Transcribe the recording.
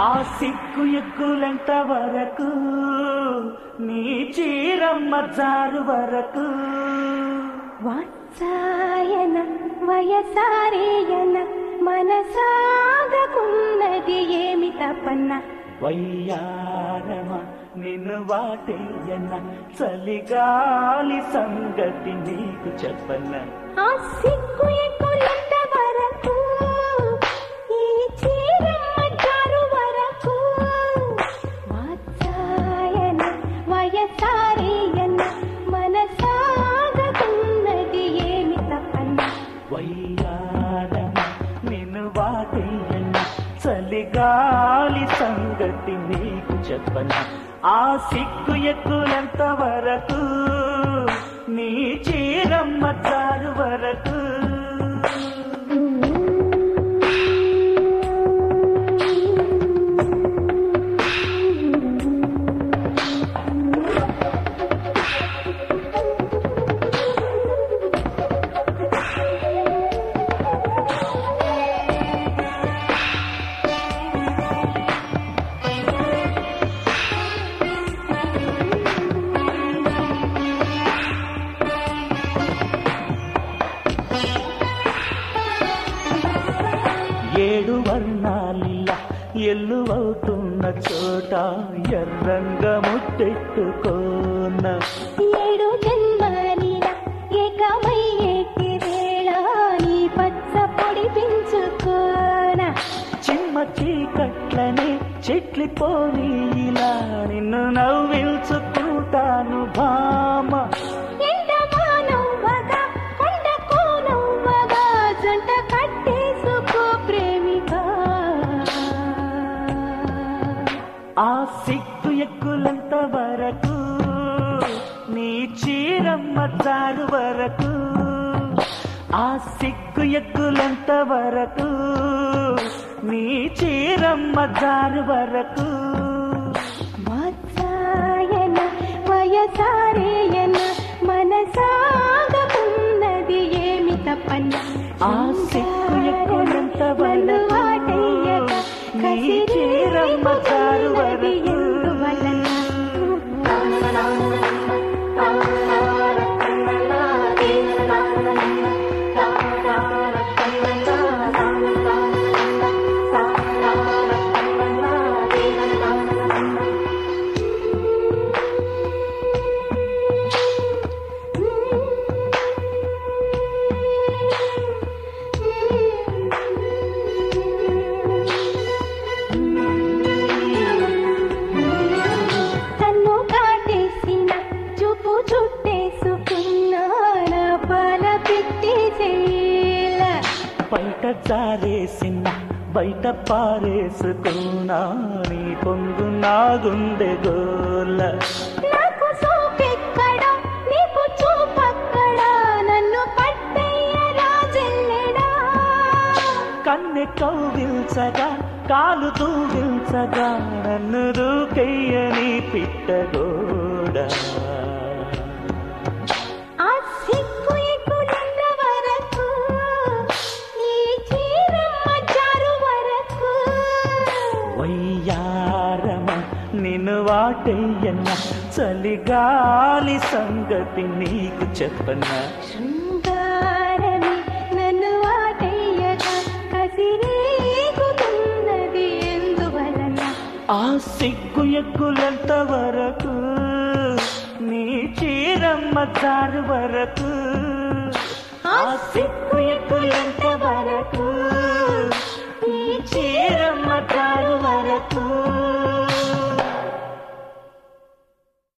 ఆ సిగ్గు ఎగ్గులెంత వరకు నీ చీరమ్మ జారు వరకు వాత్సాయన వయసారేయన మనసాగకున్నది ఏమి తపన్న వయ్యారమ నిన్ను వాటేయన చలిగాలి సంగతి నీకు చెప్పన్న ఆ సిగ్గు ఎక్కులంత వరకు ఈ చీరమ్మ జారు వరకు వాత్సాయన వయసారేయన మనసాగకున్నది ఏమి తపన్న వయ్యారమ నిన్ను వాటేయన చలిగాలి సంగతి నీకు చెప్పన ఆ సిగ్గు ఎక్కులంత వరకు నీ చీరమ్మ చారు వరకు ఏడు వర్ణాలిలా ఎల్లువవుతున్న చోట ఎర్రంగ ముట్టెట్టుకోన ఏడు జన్మలీల ఏకమయ్యేటి వేళ నీ పచ్చ పొడి పెంచుకోన చిమ్మ చీకట్లనే చెట్లిపోని ఇలా నిన్ను నవ్విల్చుకుంటాను భామ ఎండమానవ్వగా కొండకోనవ్వగా జంట కట్టేసుకో ప్రేమిక ఆ సిగ్గు ఎక్కులంత వరకు నీ చీరమ్మ చారు వరకు ఆ సిగ్గు ఎక్కులంత వరకు నీ చీరమ్మ చారు వరకు వాత్సాయన వయసారేయన మనసాగకున్నది ఏమి తప్పన్న ఆ సిగ్గు ఎక్కులంత నన్ను వరకు వాటయ్యక నీ చీరమ్మ చారు వరకు తన్ను కాటేసిన చూపు చుట్టేసుకున్నా నా పాల పెట్టేసేల బయట జారేసిన బయట పారేసుకున్నా నీ పొంగు నా గుండె గోల నాకు సోపెక్కడా నీకు చూపక్కడా నన్ను పట్టయ్య రాజెల్లెడా కన్నె కౌగిల్చగా కాలు తూగిల్చగా నన్ను దూకెయ్యని పిట్టగోడ ఆ సిగ్గు ఎక్కునంత వరకు నీ చీరమ్మ జారు వరకు వయ్యారమ నిన్ను వాటయ్యన్న చలిగాలి సంగతి నీకు చెప్పన్నా శృంగారమే నన్ను వాటయ్యగా కసిరేగుతున్నది ఎందువలన ఆ సిగ్గు ఎక్కులంత వరకు నీ చీరమ్మ చారు వరకు ఆ సిగ్గు ఎక్కులంత వరకు నీ చీరమ్మ చారు వరకు